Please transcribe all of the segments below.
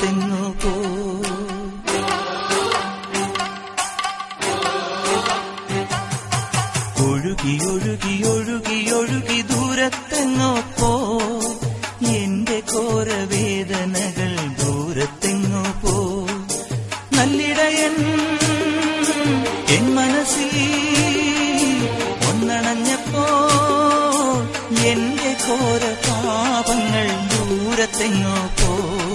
ദൂരത്തെങ്ങോ പോ ഒഴുകി ഒഴുകി ഒഴുകി ഒഴുകി ദൂരത്തെങ്ങോ പോ എന്റെ ഘോരവേദനകൾ ദൂരത്തെങ്ങോ പോ നല്ലിടയൻ എൻ മനസ്സിൽ ഒന്നണഞ്ഞപ്പോ എന്റെ ഘോര പാപങ്ങൾ ദൂരത്തെങ്ങോ പോ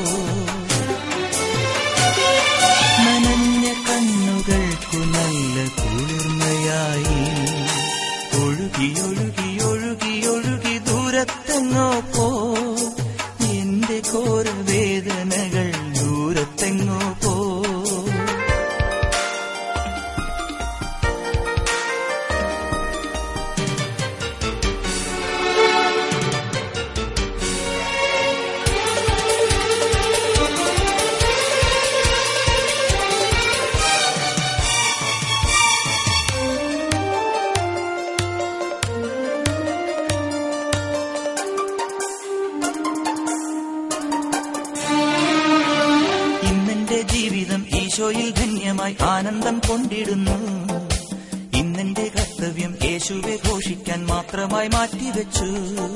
നനഞ്ഞ കണ്ണുകൾക്കു നല്ല കുളിർമയായി ഒഴുകി ഒഴുകി ഒഴുകി ഒഴുകി ദൂരത്തെങ്ങോ പോ എന്റെ ഘോര വേദനകൾ ദൂരത്തെങ്ങോ പോ ഇന്നെന്റെ ജീവിതം ഈശോയിൽ ധന്യമായി ആനന്ദം കൊണ്ടിടുന്നു ഇന്നെന്റെ കർത്തവ്യം യേശുവെ ഘോഷിക്കാൻ മാത്രമായി മാറ്റിവെച്ചു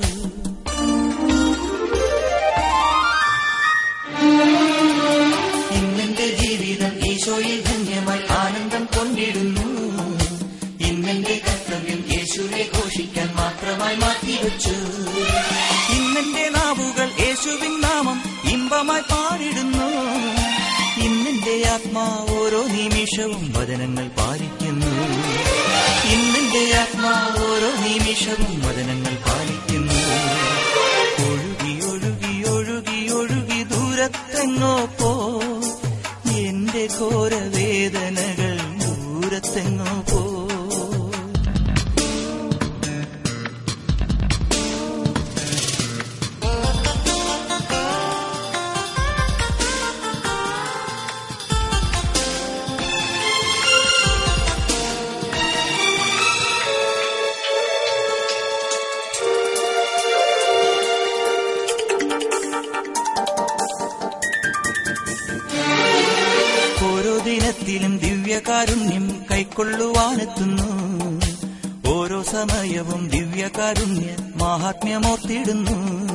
ഇന്നെന്റെ ജീവിതം ഈശോയിൽ ധന്യമായി ആനന്ദം കൊണ്ടിടുന്നു ഇന്നെന്റെ കർത്തവ്യം യേശുവെ ഘോഷിക്കാൻ മാത്രമായി മാറ്റിവെച്ചു ഇന്നെന്റെ നാവുകൾ യേശുവിൻ നാമം ഇമ്പമായി പാടിടുന്നു ഇന്നെന്റെ ആത്മാ ഓരോ നിമിഷവും വചനങ്ങൾ പാലിക്കുന്നു ഇന്നെന്റെ ആത്മാ ഓരോ നിമിഷവും വചനങ്ങൾ പാലിക്കുന്നു ഒഴുകി ഒഴുകി ഒഴുകി ഒഴുകി ദൂരത്തെങ്ങോ പോ എന്റെ ഘോര വേദനകൾ ദൂരത്തെങ്ങോ പോ ഓരോ ദിനത്തിലും ദിവ്യകാരുണ്യം കൈക്കൊള്ളുവാനെത്തുന്നു ഓരോ സമയവും ദിവ്യകാരുണ്യ മാഹാത്മ്യമോർത്തിടുന്നു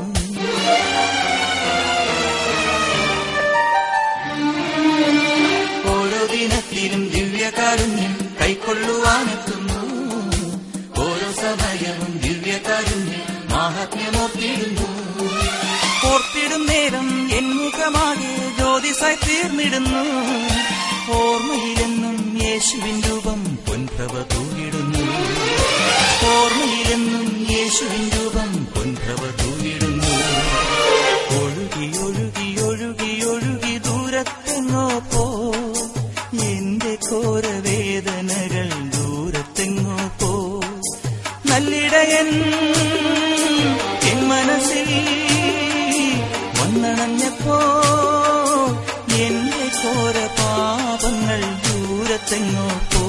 ഓരോ ദിനത്തിലും ദിവ്യകാരുണ്യം കൈക്കൊള്ളുവാനെത്തുന്നു ഓരോ സമയവും ദിവ്യകാരുണ്യ മാഹാത്മ്യമോർത്തിടുന്നു ഓർത്തിടും നേരം എൻ മുഖമാകെ ജ്യോതിസായി തീർന്നിടുന്നു ഓർമ്മയിലെന്നും യേശുവിൻ രൂപം പൊൻപ്രഭ തൂകിടുന്നു ഓർമ്മയിലെന്നും യേശുവിൻ രൂപം പൊൻപ്രഭ തൂകിടുന്നു ഒഴുകി ഒഴുകി ഒഴുകി ഒഴുകി ദൂരത്തെങ്ങോ പോ എന്റെ ഘോര വേദനകൾ ദൂരത്തെങ്ങോ പോ നല്ലിടയൻ എൻ മനസ്സിൽ വന്നണഞ്ഞപ്പോ എന്റെ ഘോര പാപങ്ങൾ ദൂരത്തെങ്ങോ പോ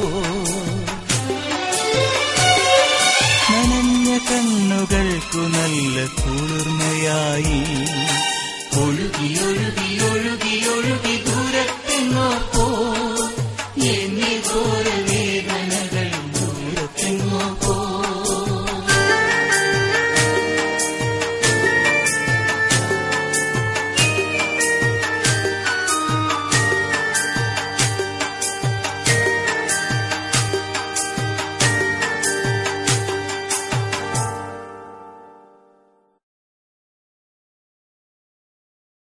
നനഞ്ഞ കണ്ണുകൾക്കു നല്ല കുളിർമയായി ഒഴുകി ഒഴുകി ഒഴുകി ഒഴുകി ദൂരത്തെങ്ങോ